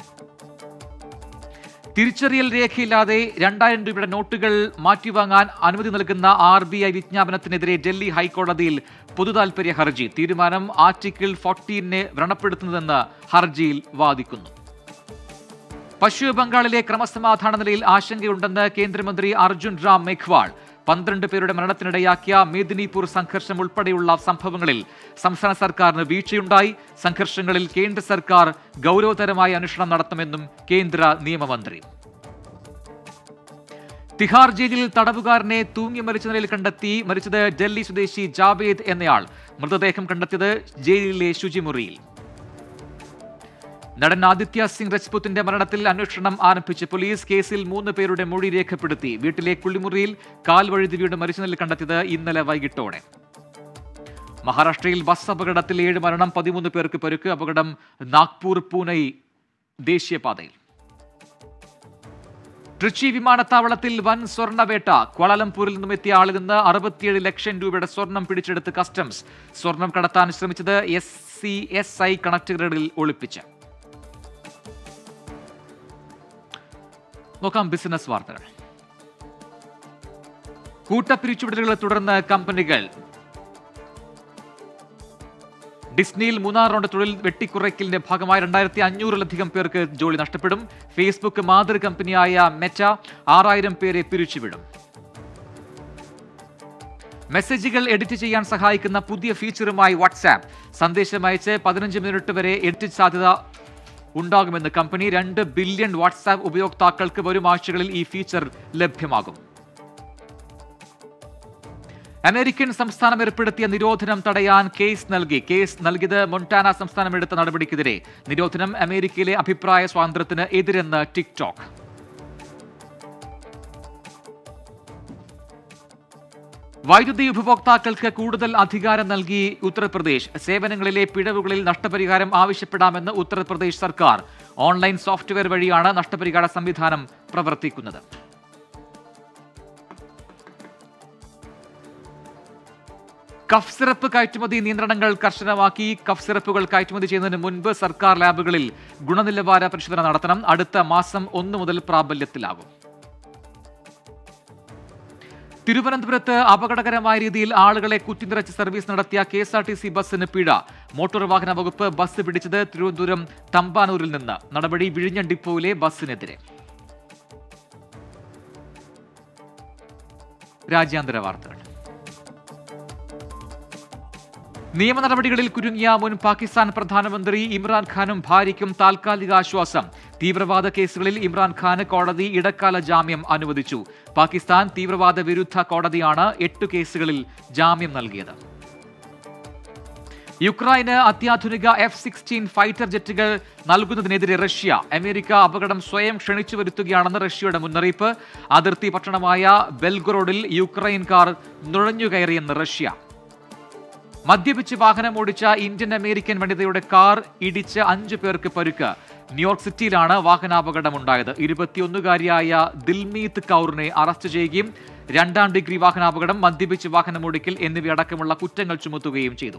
തിരിച്ചറിയൽ രേഖയില്ലാതെ രണ്ടായിരം രൂപയുടെ നോട്ടുകൾ മാറ്റിവാങ്ങാൻ അനുമതി നൽകുന്ന ആർ ബി ഐ വിജ്ഞാപനത്തിനെതിരെ ഡൽഹി ഹൈക്കോടതിയിൽ പൊതുതാൽപര്യ ഹർജി തീരുമാനം ആർട്ടിക്കിൾ ഫോർട്ടീനെ വ്രണപ്പെടുത്തുന്നതെന്ന് ഹർജിയിൽ വാദിക്കുന്നു പശ്ചിമ ബംഗാളിലെ ക്രമസമാധാന നിലയിൽ ആശങ്കയുണ്ടെന്ന് കേന്ദ്രമന്ത്രി അർജുൻ റാം മെഘ്വാൾ പന്ത്രണ്ട് പേരുടെ മരണത്തിനിടയാക്കിയ മേദിനിപൂർ സംഘർഷം ഉൾപ്പെടെയുള്ള സംഭവങ്ങളിൽ സംസ്ഥാന സർക്കാരിന് വീഴ്ചയുണ്ടായി സംഘർഷങ്ങളിൽ കേന്ദ്ര സർക്കാർ ഗൗരവതരമായ അന്വേഷണം നടത്തുമെന്നും കേന്ദ്ര നിയമമന്ത്രി തിഹാർ ജയിലിൽ തടവുകാരനെ തൂങ്ങി മരിച്ച നിലയിൽ കണ്ടെത്തി മരിച്ചത് ഡൽഹി സ്വദേശി ജാവേദ് എന്നയാൾ മൃതദേഹം കണ്ടെത്തിയത് ജയിലിലെ ശുചിമുറിയിൽ നടൻ ആദിത്യ സിംഗ് രജ്പുത്തിന്റെ മരണത്തിൽ അന്വേഷണം ആരംഭിച്ച് പോലീസ് കേസിൽ മൂന്ന് പേരുടെ മൊഴി രേഖപ്പെടുത്തി വീട്ടിലെ കുളിമുറിയിൽ കാൽ വഴുതി വീട് മരിച്ച നിലയിൽ കണ്ടെത്തിയത് ഇന്നലെ വൈകിട്ടോടെ മഹാരാഷ്ട്രയിൽ ബസ് അപകടത്തിൽ ഏഴ് മരണം പതിമൂന്ന് പേർക്ക് പരുക്ക് അപകടം നാഗ്പൂർ പൂനെ ദേശീയപാതയിൽ ട്രിച്ചി വിമാനത്താവളത്തിൽ വൻ സ്വർണ്ണവേട്ട ക്വാലാലംപൂരിൽ നിന്നും എത്തിയ ആളിൽ നിന്ന് അറുപത്തിയേഴ് ലക്ഷം രൂപയുടെ സ്വർണം പിടിച്ചെടുത്ത് കസ്റ്റംസ് സ്വർണം കടത്താൻ ശ്രമിച്ചത് എസ് സി എസ് ഐ കണക്ടറുകളിൽ ഒളിപ്പിച്ച് നോക്കാം ബിസിനസ് വാർത്തകൾ കൂട്ടപ്പിരിച്ചുവിടലുകളെ തുടർന്ന് കമ്പനികൾ ഡിസ്നിയിൽ മൂന്നാം റൗണ്ട് തൊഴിൽ വെട്ടിക്കുറയ്ക്കലിന്റെ ഭാഗമായി രണ്ടായിരത്തി അഞ്ഞൂറിലധികം പേർക്ക് ജോലി നഷ്ടപ്പെടും ഫേസ്ബുക്ക് മാതൃ കമ്പനിയായ മെറ്റ ആറായിരം പേരെ പിരിച്ചുവിടും മെസ്സേജുകൾ എഡിറ്റ് ചെയ്യാൻ സഹായിക്കുന്ന പുതിയ ഫീച്ചറുമായി വാട്സാപ്പ് സന്ദേശം അയച്ച് പതിനഞ്ച് മിനിറ്റ് വരെ എഡിറ്റ് സാധ്യത ഉണ്ടാകുമെന്ന് കമ്പനി രണ്ട് ബില്യൺ വാട്സാപ്പ് ഉപയോക്താക്കൾക്ക് വരും ആഴ്ചകളിൽ ഈ ഫീച്ചർ ലഭ്യമാകും അമേരിക്കൻ സംസ്ഥാനം ഏർപ്പെടുത്തിയ നിരോധനം തടയാൻ കേസ് നൽകി കേസ് നൽകിയത് മൊണ്ടാന സംസ്ഥാനം എടുത്ത നടപടിക്കെതിരെ നിരോധനം അമേരിക്കയിലെ അഭിപ്രായ സ്വാതന്ത്ര്യത്തിന് എതിരെന്ന് ടിക്ടോക്ക് വൈദ്യുതി ഉപഭോക്താക്കൾക്ക് കൂടുതൽ അധികാരം നൽകി ഉത്തർപ്രദേശ് സേവനങ്ങളിലെ പിഴവുകളിൽ നഷ്ടപരിഹാരം ആവശ്യപ്പെടാമെന്ന് ഉത്തർപ്രദേശ് സർക്കാർ ഓൺലൈൻ സോഫ്റ്റ്വെയർ വഴിയാണ് നഷ്ടപരിഹാര സംവിധാനം പ്രവർത്തിക്കുന്നത് കഫ് സിറപ്പ് കയറ്റുമതി നിയന്ത്രണങ്ങൾ കർശനമാക്കി കഫ് സിറപ്പുകൾ കയറ്റുമതി ചെയ്യുന്നതിന് മുൻപ് സർക്കാർ ലാബുകളിൽ ഗുണനിലവാര പരിശോധന നടത്തണം അടുത്ത മാസം ഒന്ന് മുതൽ പ്രാബല്യത്തിലാകും തിരുവനന്തപുരത്ത് അപകടകരമായ രീതിയിൽ ആളുകളെ കുത്തിനിറച്ച് സർവീസ് നടത്തിയ K S R T C ബസ്സിന് പിഴ മോട്ടോർ വാഹന വകുപ്പ് ബസ് പിടിച്ചത് തിരുവനന്തപുരം തമ്പാനൂരിൽ നിന്ന് നടപടി വിഴിഞ്ഞം ഡിപ്പോയിലെ ബസ്സിനെതിരെ രാജ്യാന്തര വാർത്തകൾ നിയമ നടപടികളിൽ കുരുങ്ങിയ മുൻ പാകിസ്ഥാൻ പ്രധാനമന്ത്രി ഇമ്രാൻഖാനും ഭാര്യയ്ക്കും താൽക്കാലിക ആശ്വാസം തീവ്രവാദ കേസുകളിൽ ഇമ്രാൻഖാന് കോടതി ഇടക്കാല ജാമ്യം അനുവദിച്ചു പാകിസ്ഥാൻ തീവ്രവാദ വിരുദ്ധ കോടതിയാണ് എട്ട് കേസുകളിൽ ജാമ്യം നൽകിയത് യുക്രൈന് അത്യാധുനിക എഫ് സിക്സ്റ്റീൻ ഫൈറ്റർ ജെറ്റുകൾ നൽകുന്നതിനെതിരെ റഷ്യ അമേരിക്ക അപകടം സ്വയം ക്ഷണിച്ചു വരുത്തുകയാണെന്ന് റഷ്യയുടെ മുന്നറിയിപ്പ് അതിർത്തി പട്ടണമായ ബെൽഗറോഡിൽ യുക്രൈൻകാർ നുഴഞ്ഞുകയറിയെന്ന് റഷ്യ മദ്യപിച്ച് വാഹനം ഓടിച്ച ഇന്ത്യൻ അമേരിക്കൻ വനിതയുടെ കാർ ഇടിച്ച് അഞ്ചു പേർക്ക് പരുക്ക് ന്യൂയോർക്ക് സിറ്റിയിലാണ് വാഹനാപകടമുണ്ടായത് ഇരുപത്തിയൊന്നുകാരിയായ ദിൽമീത് കൗറിനെ അറസ്റ്റ് ചെയ്യുകയും രണ്ടാം ഡിഗ്രി വാഹനാപകടം മദ്യപിച്ച് വാഹനമോടിക്കൽ എന്നിവയടക്കമുള്ള കുറ്റങ്ങൾ ചുമത്തുകയും ചെയ്തു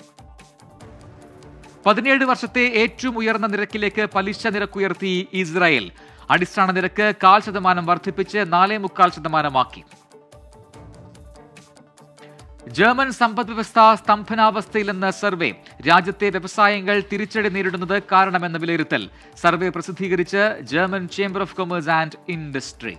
പതിനേഴ് വർഷത്തെ ഏറ്റവും ഉയർന്ന നിരക്കിലേക്ക് പലിശ നിരക്കുയർത്തി ഇസ്രായേൽ അടിസ്ഥാന നിരക്ക് കാൽ ശതമാനം വർദ്ധിപ്പിച്ച് നാലേ മുക്കാൽ ശതമാനമാക്കി ജർമ്മൻ സമ്പദ് വ്യവസ്ഥ സ്തംഭനാവസ്ഥയിലെന്ന് സർവേ രാജ്യത്തെ വ്യവസായങ്ങൾ തിരിച്ചടി നേരിടുന്നത് കാരണമെന്ന വിലയിരുത്തൽ സർവേ പ്രസിദ്ധീകരിച്ച് German chamber of commerce and industry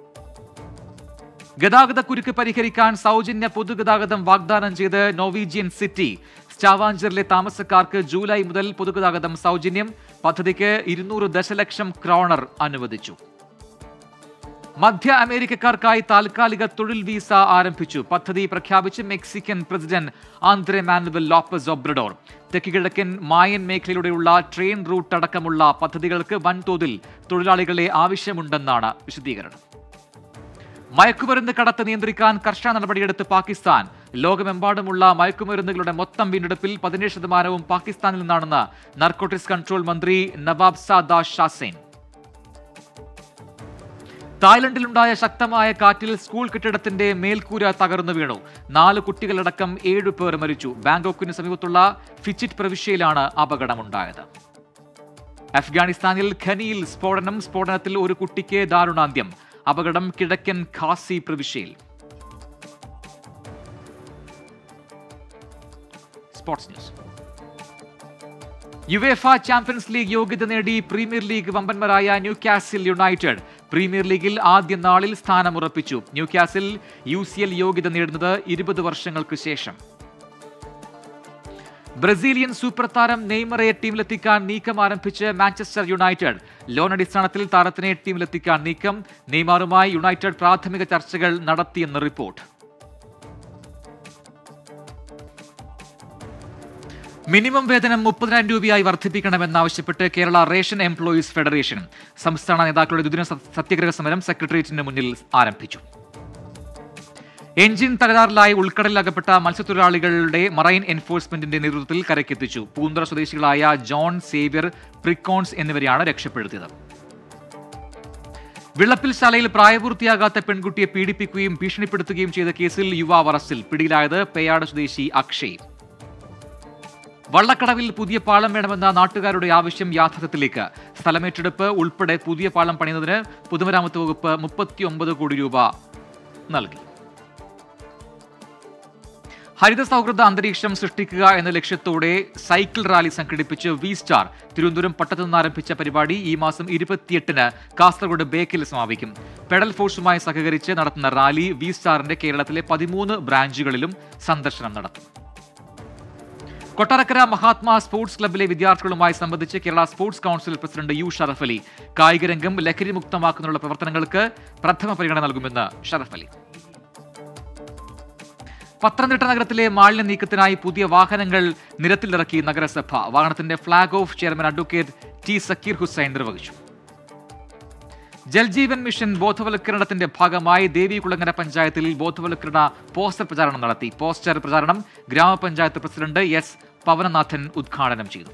ഗതാഗത കുരുക്ക് പരിഹരിക്കാൻ സൗജന്യ പൊതുഗതാഗതം വാഗ്ദാനം ചെയ്ത് നോവീജിയൻ സിറ്റി സ്റ്റാവാഞ്ചറിലെ താമസക്കാർക്ക് ജൂലൈ മുതൽ പൊതുഗതാഗതം സൗജന്യം പദ്ധതിക്ക് ഇരുന്നൂറ് ദശലക്ഷം ക്രോണർ അനുവദിച്ചു മധ്യ അമേരിക്കക്കാർക്കായി താൽക്കാലിക തൊഴിൽ വിസ ആരംഭിച്ചു പദ്ധതി പ്രഖ്യാപിച്ച് Mexican president Andres Manuel Lopez Obrador തെക്ക് കിഴക്കൻ മായൻ മേഖലയിലൂടെയുള്ള ട്രെയിൻ റൂട്ട് അടക്കമുള്ള പദ്ധതികൾക്ക് വൻതോതിൽ തൊഴിലാളികളെ ആവശ്യമുണ്ടെന്നാണ് വിശദീകരണം മയക്കുമരുന്ന് കടത്ത് നിയന്ത്രിക്കാൻ കർശന നടപടിയെടുത്ത് പാകിസ്ഥാൻ ലോകമെമ്പാടുമുള്ള മയക്കുമരുന്നുകളുടെ മൊത്തം വീണ്ടെടുപ്പിൽ പതിനേഴ് ശതമാനവും പാകിസ്ഥാനിൽ നിന്നാണെന്ന് നർക്കോട്ടിക്സ് കൺട്രോൾ മന്ത്രി നവാബ് സാദ ഷാസേൻ തായ്ലൻഡിലുണ്ടായ ശക്തമായ കാറ്റിൽ സ്കൂൾ കെട്ടിടത്തിന്റെ മേൽക്കൂര തകർന്നു വീണു നാല് കുട്ടികളടക്കം ഏഴു പേർ മരിച്ചു ബാങ്കോക്കിന് സമീപത്തുള്ള ഫിച്ചിറ്റ് പ്രവിശ്യയിലാണ് അപകടമുണ്ടായത് അഫ്ഗാനിസ്ഥാനിൽ ഖനിയിൽ സ്ഫോടനം സ്ഫോടനത്തിൽ ഒരു കുട്ടിക്ക് ദാരുണാന്ത്യം അപകടം കിഴക്കൻ ഖാസി പ്രവിശ്യയിൽ sports news UEFA champions league യോഗ്യത നേടി പ്രീമിയർ ലീഗ് വമ്പന്മാരായ ന്യൂ കാസിൽ യുണൈറ്റഡ് പ്രീമിയർ ലീഗിൽ ആദ്യ നാളിൽ സ്ഥാനമുറപ്പിച്ചു Newcastle U C L യോഗ്യത നേടുന്നത് ഇരുപത് വർഷങ്ങൾക്ക് ശേഷം ബ്രസീലിയൻ സൂപ്പർ താരം നെയ്മറെ ടീമിലെത്തിക്കാൻ നീക്കം ആരംഭിച്ച് മാഞ്ചസ്റ്റർ യുണൈറ്റഡ് ലോൺ അടിസ്ഥാനത്തിൽ താരത്തിനെ ടീമിലെത്തിക്കാൻ നീക്കം നെയ്മാറുമായി യുണൈറ്റഡ് പ്രാഥമിക ചർച്ചകൾ നടത്തിയെന്ന് റിപ്പോർട്ട് മിനിമം വേതനം മുപ്പതിനായിരം രൂപയായി വർദ്ധിപ്പിക്കണമെന്നാവശ്യപ്പെട്ട് കേരള റേഷൻ എംപ്ലോയീസ് ഫെഡറേഷൻ സംസ്ഥാന നേതാക്കളുടെ ദ്വിദിന സത്യാഗ്രഹ സമരം സെക്രട്ടേറിയറ്റിന് മുന്നിൽ ആരംഭിച്ചു എഞ്ചിൻ തകരാറിലായി ഉൾക്കടലിലകപ്പെട്ട മത്സ്യത്തൊഴിലാളികളുടെ മറൈൻ എൻഫോഴ്സ്മെന്റിന്റെ നേതൃത്വത്തിൽ കരക്കെത്തിച്ചു പൂന്തറ സ്വദേശികളായ ജോൺ സേവ്യർ പ്രിക്കോൺസ് എന്നിവരെയാണ് രക്ഷപ്പെടുത്തിയത് വിളപ്പിൽ ശാലയിൽ പ്രായപൂർത്തിയാകാത്ത പെൺകുട്ടിയെ പീഡിപ്പിക്കുകയും ഭീഷണിപ്പെടുത്തുകയും ചെയ്ത കേസിൽ യുവാവ് അറസ്റ്റിൽ പിടിയിലായത് പേയാട് സ്വദേശി അക്ഷയ് വള്ളക്കടവിൽ പുതിയ പാലം വേണമെന്ന നാട്ടുകാരുടെ ആവശ്യം യാഥാർത്ഥ്യത്തിലേക്ക് സ്ഥലമേറ്റെടുപ്പ് ഉൾപ്പെടെ പുതിയ പാലം പണിയുന്നതിന് പൊതുമരാമത്ത് വകുപ്പ് മുപ്പത്തിയൊമ്പത് കോടി രൂപ നൽകി ഹരിത സൗഹൃദ അന്തരീക്ഷം സൃഷ്ടിക്കുക എന്ന ലക്ഷ്യത്തോടെ സൈക്കിൾ റാലി സംഘടിപ്പിച്ച് വി സ്റ്റാർ തിരുവനന്തപുരം പട്ടത്തു നിന്ന് ആരംഭിച്ച പരിപാടി ഈ മാസം ഇരുപത്തിയെട്ടിന് കാസർഗോഡ് ബേക്കിൽ സമാപിക്കും പെഡൽ ഫോഴ്സുമായി സഹകരിച്ച് നടത്തുന്ന റാലി വി സ്റ്റാറിന്റെ കേരളത്തിലെ പതിമൂന്ന് ബ്രാഞ്ചുകളിലും സന്ദർശനം നടത്തും കൊട്ടാരക്കര മഹാത്മാ സ്പോർട്സ് ക്ലബ്ബിലെ വിദ്യാർത്ഥികളുമായി സംബന്ധിച്ച് Kerala sports council president U Sharaf Ali കായികരംഗം ലഹരി മുക്തമാക്കുന്നതിനുള്ള പ്രവർത്തനങ്ങൾക്ക് പ്രഥമ പരിഗണന നൽകുമെന്ന് ഷറഫ് അലി പത്തനംതിട്ട നഗരത്തിലെ മാലിന്യ നീക്കത്തിനായി പുതിയ വാഹനങ്ങൾ നിരത്തിലിറക്കി നഗരസഭ വാഹനത്തിന്റെ flag off chairman advocate T Sakkeer Hussain Jal Jeevan mission mission ബോധവൽക്കരണത്തിന്റെ ഭാഗമായി ദേവികുളങ്ങര പഞ്ചായത്തിൽ ബോധവൽക്കരണ പോസ്റ്റർ പ്രചാരണം നടത്തി പോസ്റ്റർ പ്രചാരണം ഗ്രാമപഞ്ചായത്ത് പ്രസിഡന്റ് എസ് പവനനാഥൻ ഉദ്ഘാടനം ചെയ്തു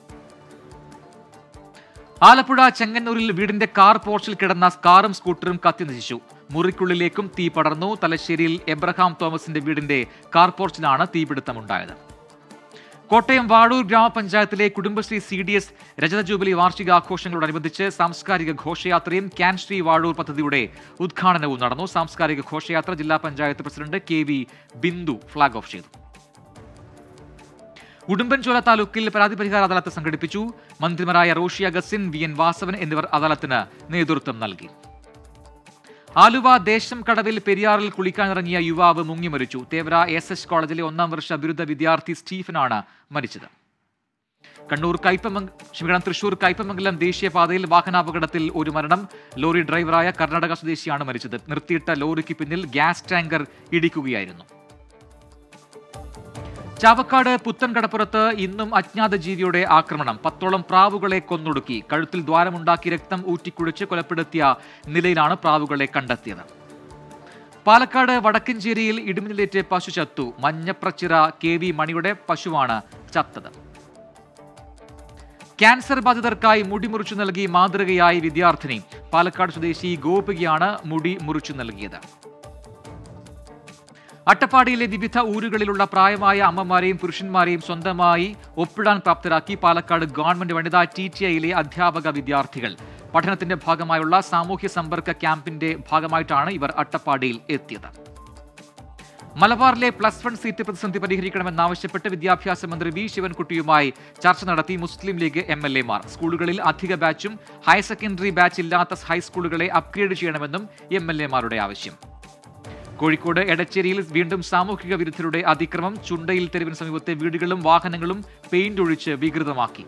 ആലപ്പുഴ ചെങ്ങന്നൂരിൽ വീടിന്റെ കാർ പോർച്ചിൽ കിടന്ന കാറും സ്കൂട്ടറും കത്തി നശിച്ചു മുറിക്കുള്ളിലേക്കും തീ പടർന്നു തലശ്ശേരിയിൽ എബ്രഹാം തോമസിന്റെ വീടിന്റെ കാർ പോർച്ചിലാണ് തീപിടുത്തമുണ്ടായത് കോട്ടയം വാഴൂർ ഗ്രാമപഞ്ചായത്തിലെ കുടുംബശ്രീ സി ഡി എസ് രജത ജൂബിലി വാർഷികാഘോഷങ്ങളോടനുബന്ധിച്ച് സാംസ്കാരിക ഘോഷയാത്രയും ക്യാൻ ശ്രീ വാഴൂർ പദ്ധതിയുടെ ഉദ്ഘാടനവും നടന്നു സാംസ്കാരിക ഘോഷയാത്ര ജില്ലാ panchayat president K V Bindu flag off ചെയ്തു ഉടുമ്പൻചോല താലൂക്കിൽ പരാതി പരിഹാര അദാലത്ത് സംഘടിപ്പിച്ചു മന്ത്രിമാരായ റോഷി അഗസിൻ വി എൻ വാസവൻ എന്നിവർ അദാലത്തിന് നേതൃത്വം നൽകി ആലുവ ദേശം കടവിൽ പെരിയാറിൽ കുളിക്കാനിറങ്ങിയ യുവാവ് മുങ്ങി മരിച്ചു തേവര എസ് എച്ച് കോളേജിലെ ഒന്നാം വർഷ ബിരുദ വിദ്യാർത്ഥി സ്റ്റീഫനാണ് മരിച്ചത് കണ്ണൂർ കയ്പമംഗ ക്ഷമിക്കണം തൃശൂർ കയ്പമംഗലം ദേശീയപാതയിൽ വാഹനാപകടത്തിൽ ഒരു മരണം ലോറി ഡ്രൈവറായ കർണാടക സ്വദേശിയാണ് മരിച്ചത് നിർത്തിയിട്ട ലോറിക്ക് പിന്നിൽ ഗ്യാസ് ടാങ്കർ ഇടിക്കുകയായിരുന്നു ചാവക്കാട് പുത്തൻ കടപ്പുറത്ത് ഇന്നും അജ്ഞാത ജീവിയുടെ ആക്രമണം പത്തോളം പ്രാവുകളെ കൊന്നൊടുക്കി കഴുത്തിൽ ദ്വാരമുണ്ടാക്കി രക്തം ഊറ്റിക്കുഴിച്ച് കൊലപ്പെടുത്തിയ നിലയിലാണ് പ്രാവുകളെ കണ്ടെത്തിയത് പാലക്കാട് വടക്കഞ്ചേരിയിൽ ഇടിമിന്നലേറ്റ് പശു ചത്തു മഞ്ഞപ്രച്ചിറ കെ വി മണിയുടെ പശുവാണ് ചത്തത് ക്യാൻസർ ബാധിതർക്കായി മുടി മുറിച്ചു നൽകി മാതൃകയായി വിദ്യാർത്ഥിനി പാലക്കാട് സ്വദേശി ഗോപികയാണ് മുടി മുറിച്ചു നൽകിയത് അട്ടപ്പാടിയിലെ വിവിധ ഊരുകളിലുള്ള പ്രായമായ അമ്മമാരെയും പുരുഷന്മാരെയും സ്വന്തമായി ഒപ്പിടാൻ പ്രാപ്തരാക്കി പാലക്കാട് ഗവൺമെന്റ് വനിതാ ടി ടി ഐയിലെ അധ്യാപക വിദ്യാർത്ഥികൾ പഠനത്തിന്റെ ഭാഗമായുള്ള സാമൂഹ്യ സമ്പർക്ക ക്യാമ്പിന്റെ ഭാഗമായിട്ടാണ് ഇവർ അട്ടപ്പാടിയിൽ എത്തിയത് മലബാറിലെ പ്ലസ് വൺ സീറ്റ് പ്രതിസന്ധി പരിഹരിക്കണമെന്നാവശ്യപ്പെട്ട് വിദ്യാഭ്യാസ മന്ത്രി വി ശിവൻകുട്ടിയുമായി ചർച്ച നടത്തി മുസ്ലിം ലീഗ് എം എൽ എമാർ സ്കൂളുകളിൽ അധിക ബാച്ചും ഹയർ സെക്കൻഡറി ബാച്ച് ഇല്ലാത്ത ഹൈസ്കൂളുകളെ അപ്ഗ്രേഡ് ചെയ്യണമെന്നും എം എൽ എമാരുടെ ആവശ്യം കോഴിക്കോട് എടച്ചേരിയിൽ വീണ്ടും സാമൂഹിക വിരുദ്ധരുടെ അതിക്രമം ചുണ്ടയിൽ തെരുവിന് സമീപത്തെ വീടുകളും വാഹനങ്ങളും പെയിന്റ് ഒഴിച്ച് വികൃതമാക്കി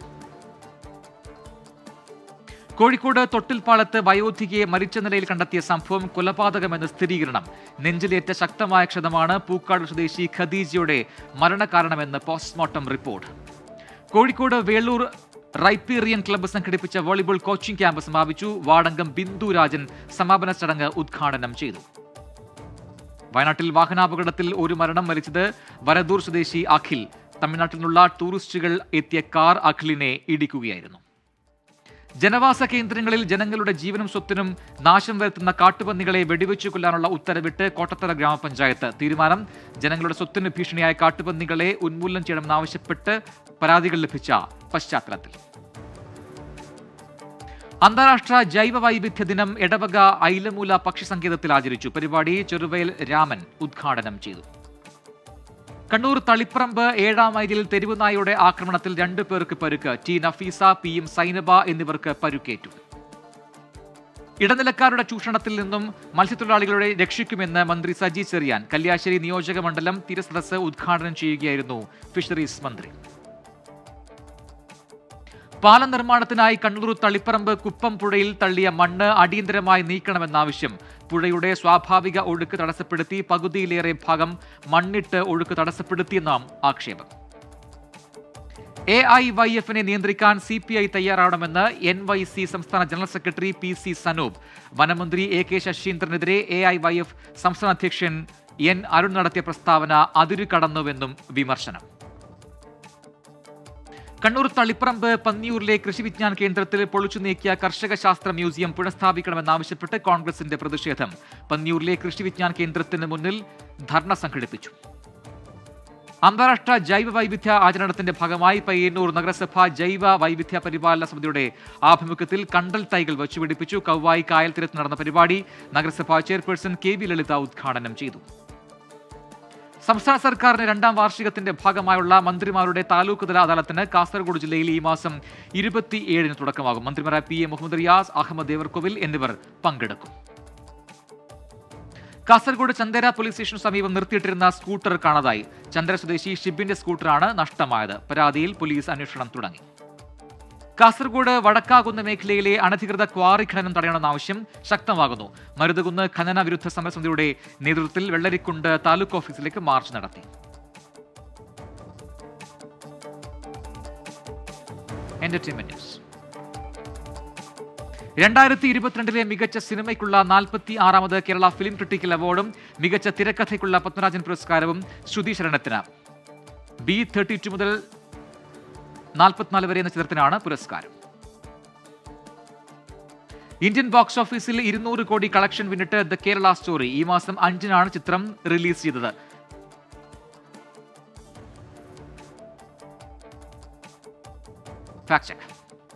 കോഴിക്കോട് തൊട്ടിൽപ്പാളത്ത് വയോധികയെ മരിച്ച നിലയിൽ കണ്ടെത്തിയ സംഭവം കൊലപാതകമെന്ന് സ്ഥിരീകരണം നെഞ്ചിലേറ്റ ശക്തമായ ക്ഷതമാണ് പൂക്കാട് സ്വദേശി ഖദീജയുടെ മരണകാരണമെന്ന് പോസ്റ്റ്മോർട്ടം റിപ്പോർട്ട് കോഴിക്കോട് വേളൂർ റൈപ്പീറിയൻ ക്ലബ്ബ് സംഘടിപ്പിച്ച വോളിബോൾ കോച്ചിംഗ് ക്യാമ്പ് സമാപിച്ചു വാടങ്കം ബിന്ദു രാജൻ സമാപന ചടങ്ങ് ഉദ്ഘാടനം ചെയ്തു വയനാട്ടിൽ വാഹനാപകടത്തിൽ ഒരു മരണം മരിച്ചത് വരദൂർ സ്വദേശി അഖിൽ തമിഴ്നാട്ടിൽ നിന്നുള്ള ടൂറിസ്റ്റുകൾ എത്തിയ കാർ അഖിലിനെ ഇടിക്കുകയായിരുന്നു ജനവാസ കേന്ദ്രങ്ങളിൽ ജനങ്ങളുടെ ജീവനും സ്വത്തിനും നാശം വരുത്തുന്ന കാട്ടുപന്നികളെ വെടിവെച്ചു കൊല്ലാനുള്ള ഉത്തരവിട്ട് കോട്ടത്തറ ഗ്രാമപഞ്ചായത്ത് തീരുമാനം ജനങ്ങളുടെ സ്വത്തിന് ഭീഷണിയായ കാട്ടുപന്നികളെ ഉന്മൂലനം ചെയ്യണമെന്നാവശ്യപ്പെട്ട് പരാതികൾ ലഭിച്ച പശ്ചാത്തലത്തിൽ അന്താരാഷ്ട്ര ജൈവ വൈവിധ്യ ദിനം എടവക ഐലമൂല പക്ഷി സങ്കേതത്തിൽ ആചരിച്ചു പരിപാടി ചെറുവയൽ രാമൻ ഉദ്ഘാടനം ചെയ്തു കണ്ണൂർ തളിപ്പറമ്പ് ഏഴാം മൈലിൽ തെരുവുനായയുടെ ആക്രമണത്തിൽ രണ്ടു പേർക്ക് പരുക്ക് T Nafeesa P M Sainaba എന്നിവർക്ക് പരുക്കേറ്റു ഇടനിലക്കാരുടെ ചൂഷണത്തിൽ നിന്നും മത്സ്യത്തൊഴിലാളികളെ രക്ഷിക്കുമെന്ന് മന്ത്രി സജി ചെറിയാൻ കല്യാശ്ശേരി നിയോജക മണ്ഡലം തീരസദസ് ഉദ്ഘാടനം ചെയ്യുകയായിരുന്നു ഫിഷറീസ് മന്ത്രി പാലം നിർമ്മാണത്തിനായി കണ്ണൂർ തളിപ്പറമ്പ് കുപ്പം പുഴയിൽ തള്ളിയ മണ്ണ് അടിയന്തരമായി നീക്കണമെന്നാവശ്യം പുഴയുടെ സ്വാഭാവിക ഒഴുക്ക് തടസ്സപ്പെടുത്തി പകുതിയിലേറെ ഭാഗം മണ്ണിട്ട് ഒഴുക്ക് തടസ്സപ്പെടുത്തിയെന്നാം ആക്ഷേപം എ ഐ വൈ എഫിനെ നിയന്ത്രിക്കാൻ സി പി ഐ തയ്യാറാവണമെന്ന് എൻ വൈ സി സംസ്ഥാന general secretary P C Sanoop വനമന്ത്രി എ കെ ശശീന്ദ്രനെതിരെ എ ഐ വൈ എഫ് സംസ്ഥാന അധ്യക്ഷൻ എൻ അരുൺ നടത്തിയ പ്രസ്താവന അതിരു കടന്നുവെന്നും വിമർശനം കണ്ണൂർ തളിപ്പറമ്പ് പന്നിയൂരിലെ കൃഷി വിജ്ഞാന കേന്ദ്രത്തിൽ പൊളിച്ചു നീക്കിയ കർഷക ശാസ്ത്ര മ്യൂസിയം പുനഃസ്ഥാപിക്കണമെന്നാവശ്യപ്പെട്ട് കോൺഗ്രസിന്റെ പ്രതിഷേധം പന്നിയൂരിലെ കൃഷി വിജ്ഞാന കേന്ദ്രത്തിന് മുന്നിൽ ധർണ സംഘടിപ്പിച്ചു അന്താരാഷ്ട്ര ജൈവ വൈവിധ്യ ആചരണത്തിന്റെ ഭാഗമായി പയ്യന്നൂർ നഗരസഭ ജൈവ വൈവിധ്യ പരിപാലന സമിതിയുടെ ആഭിമുഖ്യത്തിൽ കണ്ടൽ തൈകൾ വച്ചുപിടിപ്പിച്ചു കൗവായി കായൽ തീരത്ത് നടന്ന പരിപാടി നഗരസഭാ ചെയർപേഴ്സൺ കെ വി ലളിത ഉദ്ഘാടനം ചെയ്തു സംസ്ഥാന സർക്കാരിന്റെ രണ്ടാം വാർഷികത്തിന്റെ ഭാഗമായുള്ള മന്ത്രിമാരുടെ താലൂക്ക് തല അദാലത്തിന് കാസർഗോഡ് ജില്ലയിൽ ഈ മാസം ഇരുപത്തിയേഴിന് തുടക്കമാകും മന്ത്രിമാരായ പി എ മുഹമ്മദ് റിയാസ് അഹമ്മദ് ദേവർകോവിൽ എന്നിവർ പങ്കെടുക്കും കാസർഗോഡ് ചന്ദേര പോലീസ് സ്റ്റേഷന് സമീപം നിർത്തിയിട്ടിരുന്ന സ്കൂട്ടർ കാണാതായി ചന്ദേര സ്വദേശി ഷിബിന്റെ സ്കൂട്ടറാണ് നഷ്ടമായത് പരാതിയിൽ പോലീസ് അന്വേഷണം തുടങ്ങി കാസർഗോഡ് വടക്കാകുന്ന് മേഖലയിലെ അനധികൃത ക്വാറി ഖനനം തടയണമെന്ന ആവശ്യം ശക്തമാകുന്നു മരുതുകുന്ന് ഖനന വിരുദ്ധ സമരസമിതിയുടെ നേതൃത്വത്തിൽ വെള്ളരിക്കുണ്ട് താലൂക്ക് ഓഫീസിലേക്ക് മാർച്ച് നടത്തി എന്റർടൈൻമെന്റ് ന്യൂസ് രണ്ടായിരത്തി ഇരുപത്തിരണ്ടിലെ മികച്ച സിനിമയ്ക്കുള്ള നാൽപ്പത്തി ആറാമത് കേരള ഫിലിം ക്രിട്ടിക്കൽ അവാർഡും മികച്ച തിരക്കഥയ്ക്കുള്ള പത്മരാജൻ പുരസ്കാരവും ശ്രുതി ശരണത്തിന് ബി തേർട്ടി ടു മുതൽ നാൽപ്പത്തിനാല് വരെ എന്ന ചിത്രത്തിനാണ് പുരസ്കാരം ഇന്ത്യൻ ബോക്സ് ഓഫീസിൽ ഇരുന്നൂറ് കോടി കളക്ഷൻ പിന്നിട്ട് ദ കേരള സ്റ്റോറി ഈ മാസം അഞ്ചിനാണ് ചിത്രം റിലീസ് ചെയ്തത് ഫാക്ട് ചെക്ക്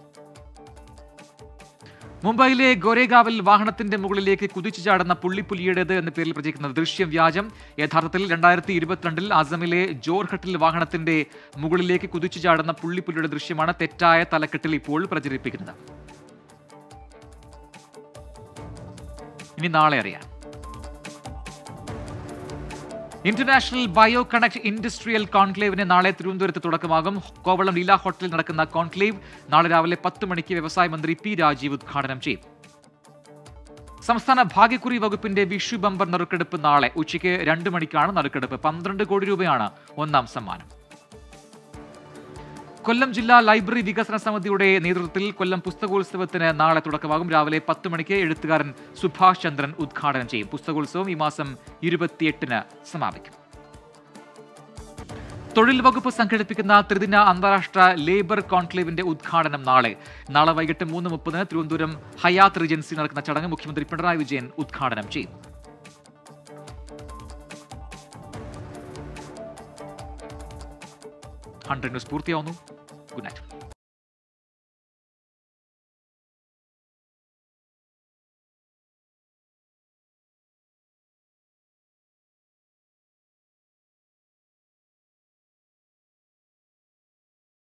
മുംബൈയിലെ ഗോരേഗാവിൽ വാഹനത്തിന്റെ മുകളിലേക്ക് കുതിച്ചു ചാടുന്ന പുള്ളിപ്പുലിയുടേത് എന്ന പേരിൽ പ്രചരിക്കുന്ന ദൃശ്യം വ്യാജം യഥാർത്ഥത്തിൽ രണ്ടായിരത്തി ഇരുപത്തിരണ്ടിൽ അസമിലെ ജോർഹട്ടിൽ വാഹനത്തിന്റെ മുകളിലേക്ക് കുതിച്ചു ചാടുന്ന പുള്ളിപ്പുലിയുടെ ദൃശ്യമാണ് തെറ്റായ തലക്കെട്ടിൽ ഇപ്പോൾ പ്രചരിപ്പിക്കുന്നത് ഇനി നാളെ അറിയാം ഇന്റർനാഷണൽ ബയോ കണക്ട് ഇൻഡസ്ട്രിയൽ കോൺക്ലേവിന് നാളെ തിരുവനന്തപുരത്ത് തുടക്കമാകും കോവളം ലീല ഹോട്ടലിൽ നടക്കുന്ന കോൺക്ലേവ് നാളെ രാവിലെ പത്ത് മണിക്ക് വ്യവസായ മന്ത്രി പി രാജീവ് ഉദ്ഘാടനം ചെയ്യും സംസ്ഥാന ഭാഗ്യക്കുറി വകുപ്പിന്റെ വിഷു ബമ്പർ നറുക്കെടുപ്പ് നാളെ ഉച്ചയ്ക്ക് രണ്ട് മണിക്കാണ് നറുക്കെടുപ്പ് പന്ത്രണ്ട് കോടി രൂപയാണ് ഒന്നാം സമ്മാനം കൊല്ലം ജില്ലാ ലൈബ്രറി വികസന സമിതിയുടെ നേതൃത്വത്തിൽ കൊല്ലം പുസ്തകോത്സവത്തിന് നാളെ തുടക്കമാകും രാവിലെ പത്ത് മണിക്ക് എഴുത്തുകാരൻ സുഭാഷ് ചന്ദ്രൻ ഉദ്ഘാടനം ചെയ്യും പുസ്തകോത്സവം ഈ മാസം ഇരുപത്തിയെട്ടിന് സമാപിക്കും തൊഴിൽ വകുപ്പ് സംഘടിപ്പിക്കുന്ന ത്രിദിന അന്താരാഷ്ട്ര ലേബർ കോൺക്ലേവിന്റെ ഉദ്ഘാടനം നാളെ നാളെ വൈകിട്ട് മൂന്ന് മുപ്പതിന് തിരുവനന്തപുരം ഹയാത്ത് റീജൻസി നടക്കുന്ന ചടങ്ങ് മുഖ്യമന്ത്രി പിണറായി വിജയൻ ഉദ്ഘാടനം ചെയ്യും ഹൺഡ്രഡ് ന്യൂസ് പൂർത്തിയാവുന്നു ഗുഡ് നൈറ്റ്